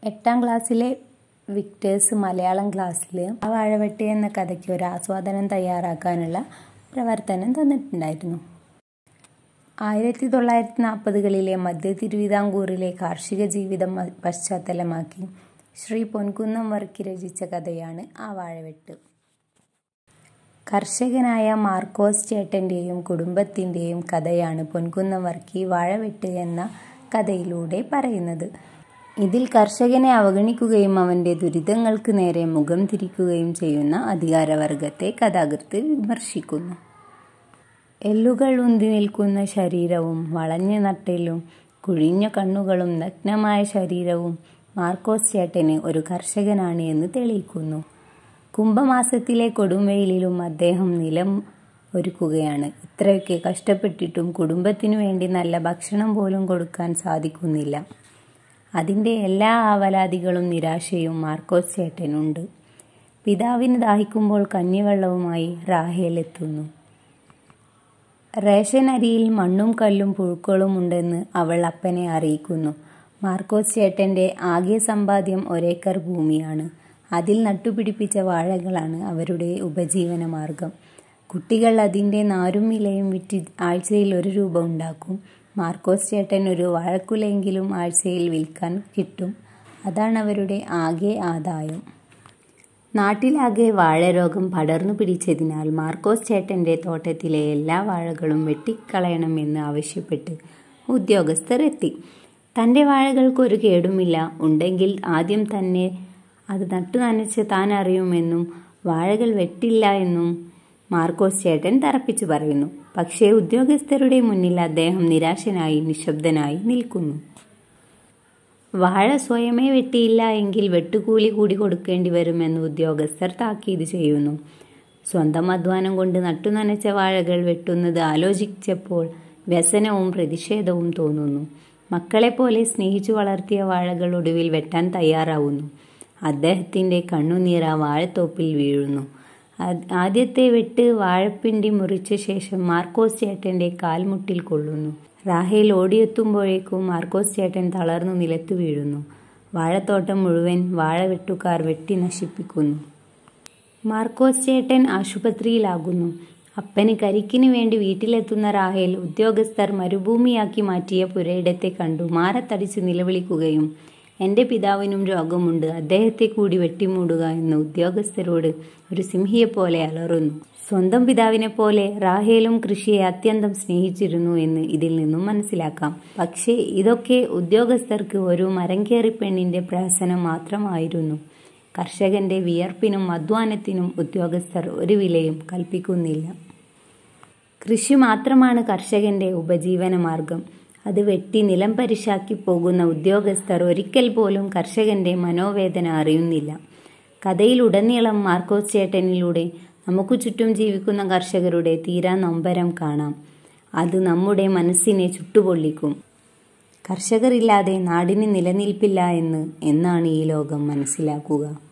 എട്ടാം ക്ലാസ്സിലെ വിക്ടേഴ്സ് മലയാളം ക്ലാസ്സിൽ ആ വാഴവെട്ടി എന്ന കഥയ്ക്ക് ഒരു ആസ്വാദനം തയ്യാറാക്കാനുള്ള പ്രവർത്തനം തന്നിട്ടുണ്ടായിരുന്നു ആയിരത്തി തൊള്ളായിരത്തി നാൽപ്പതുകളിലെ മധ്യ തിരുവിതാംകൂറിലെ കാർഷിക ജീവിതം പശ്ചാത്തലമാക്കി ശ്രീ പൊൻകുന്നം വർക്കി രചിച്ച കഥയാണ് ആ വാഴവെട്ട് കർഷകനായ മാർക്കോസ് ചേട്ടൻ്റെയും കുടുംബത്തിൻ്റെയും കഥയാണ് പൊൻകുന്നം വർക്കി വാഴവെട്ട് എന്ന കഥയിലൂടെ പറയുന്നത് ഇതിൽ കർഷകനെ അവഗണിക്കുകയും അവൻ്റെ ദുരിതങ്ങൾക്ക് നേരെ മുഖം തിരിക്കുകയും ചെയ്യുന്ന അധികാരവർഗത്തെ കഥാകൃത്ത് വിമർശിക്കുന്നു എല്ലുകൾ ഉന്തി നിൽക്കുന്ന ശരീരവും വളഞ്ഞ നട്ടെല്ലും കുഴിഞ്ഞ കണ്ണുകളും നഗ്നമായ ശരീരവും മാർക്കോസ് ചേട്ടന് ഒരു കർഷകനാണ് എന്ന് തെളിയിക്കുന്നു കുംഭമാസത്തിലെ കൊടുംവെയിലും അദ്ദേഹം നിലം ഒരുക്കുകയാണ് ഇത്രയൊക്കെ കഷ്ടപ്പെട്ടിട്ടും കുടുംബത്തിനു വേണ്ടി നല്ല ഭക്ഷണം പോലും കൊടുക്കാൻ സാധിക്കുന്നില്ല അതിൻ്റെ എല്ലാ ആവലാതികളും നിരാശയും മാർക്കോസ് ചേട്ടനുണ്ട് പിതാവിന് ദാഹിക്കുമ്പോൾ കഞ്ഞിവെള്ളവുമായി റാഹേൽ എത്തുന്നു റേഷൻ അരിയിൽ മണ്ണും കല്ലും പുഴുക്കളും ഉണ്ടെന്ന് അവൾ അപ്പനെ അറിയിക്കുന്നു മാർക്കോസ് ചേട്ടൻ്റെ ആകെ സമ്പാദ്യം ഒരേക്കർ ഭൂമിയാണ് അതിൽ നട്ടുപിടിപ്പിച്ച വാഴകളാണ് അവരുടെ ഉപജീവന മാർഗം കുട്ടികൾ അതിൻ്റെ നാരും ഇലയും വിറ്റ് ആഴ്ചയിൽ ഒരു രൂപ ഉണ്ടാക്കും മാർക്കോസ് ചേട്ടൻ ഒരു വാഴക്കുലയെങ്കിലും ആഴ്ചയിൽ വിൽക്കാൻ കിട്ടും അതാണ് അവരുടെ ആകെ ആദായം നാട്ടിലാകെ വാഴരോഗം പടർന്നു പിടിച്ചതിനാൽ മാർക്കോസ് ചേട്ടൻ്റെ തോട്ടത്തിലെ എല്ലാ വാഴകളും വെട്ടിക്കളയണമെന്ന് ആവശ്യപ്പെട്ട് ഉദ്യോഗസ്ഥർ എത്തി തൻ്റെ വാഴകൾക്ക് ഒരു കേടുമില്ല ഉണ്ടെങ്കിൽ ആദ്യം തന്നെ അത് നട്ടു നനച്ച് താൻ അറിയുമെന്നും വാഴകൾ വെട്ടില്ല എന്നും മാർക്കോസ് ചേട്ടൻ തറപ്പിച്ചു പറയുന്നു പക്ഷേ ഉദ്യോഗസ്ഥരുടെ മുന്നിൽ അദ്ദേഹം നിരാശനായി നിശബ്ദനായി നിൽക്കുന്നു വാഴ സ്വയമേ വെട്ടിയില്ല എങ്കിൽ വെട്ടുകൂലി കൂടി കൊടുക്കേണ്ടി വരുമെന്ന് ഉദ്യോഗസ്ഥർ താക്കീത് ചെയ്യുന്നു സ്വന്തം അധ്വാനം കൊണ്ട് നട്ടുനനച്ച വാഴകൾ വെട്ടുന്നത് ആലോചിച്ചപ്പോൾ വ്യസനവും പ്രതിഷേധവും തോന്നുന്നു മക്കളെപ്പോലെ സ്നേഹിച്ചു വളർത്തിയ വാഴകൾ ഒടുവിൽ വെട്ടാൻ തയ്യാറാവുന്നു അദ്ദേഹത്തിൻ്റെ കണ്ണുനീർ ആ വാഴത്തോപ്പിൽ വീഴുന്നു ആദ്യത്തെ വെട്ട് വാഴപ്പിണ്ടി മുറിച്ച ശേഷം മാർക്കോസ് ചേട്ടൻ്റെ കാൽമുട്ടിൽ കൊള്ളുന്നു റാഹേൽ ഓടിയെത്തുമ്പോഴേക്കും മാർക്കോസ് ചേട്ടൻ തളർന്നു നിലത്തു വീഴുന്നു വാഴത്തോട്ടം മുഴുവൻ വാഴവെട്ടുകാർ വെട്ടി നശിപ്പിക്കുന്നു മാർക്കോസ് ചേട്ടൻ ആശുപത്രിയിലാകുന്നു അപ്പന് കരിക്കിനു വേണ്ടി വീട്ടിലെത്തുന്ന റാഹേൽ ഉദ്യോഗസ്ഥർ മരുഭൂമിയാക്കി മാറ്റിയ പുരയിടത്തെ കണ്ടു മാറത്തടിച്ച് നിലവിളിക്കുകയും എൻ്റെ പിതാവിനും രോഗമുണ്ട് അദ്ദേഹത്തെ കൂടി വെട്ടിമൂടുക എന്ന് ഉദ്യോഗസ്ഥരോട് ഒരു സിംഹിയെപ്പോലെ അലറുന്നു സ്വന്തം പിതാവിനെ പോലെ റാഹേലും കൃഷിയെ അത്യന്തം സ്നേഹിച്ചിരുന്നു എന്ന് ഇതിൽ നിന്നും മനസ്സിലാക്കാം പക്ഷേ ഇതൊക്കെ ഉദ്യോഗസ്ഥർക്ക് ഒരു മരങ്കേറി പെണ്ണിൻ്റെ പ്രഹസനം മാത്രമായിരുന്നു കർഷകന്റെ വിയർപ്പിനും അധ്വാനത്തിനും ഉദ്യോഗസ്ഥർ ഒരു വിലയും കൽപ്പിക്കുന്നില്ല കൃഷി മാത്രമാണ് കർഷകന്റെ ഉപജീവന മാർഗം അത് വെട്ടി നിലം പരിശാക്കി പോകുന്ന ഉദ്യോഗസ്ഥർ ഒരിക്കൽ പോലും കർഷകന്റെ മനോവേദന അറിയുന്നില്ല കഥയിലുടനീളം മാർക്കോസ് ചേട്ടനിലൂടെ നമുക്ക് ചുറ്റും ജീവിക്കുന്ന കർഷകരുടെ തീരാ നൊമ്പരം കാണാം അത് നമ്മുടെ മനസ്സിനെ ചുട്ടുപൊള്ളിക്കും കർഷകരില്ലാതെ നാടിന് നിലനിൽപ്പില്ല എന്ന് എന്നാണ് ഈ ലോകം മനസ്സിലാക്കുക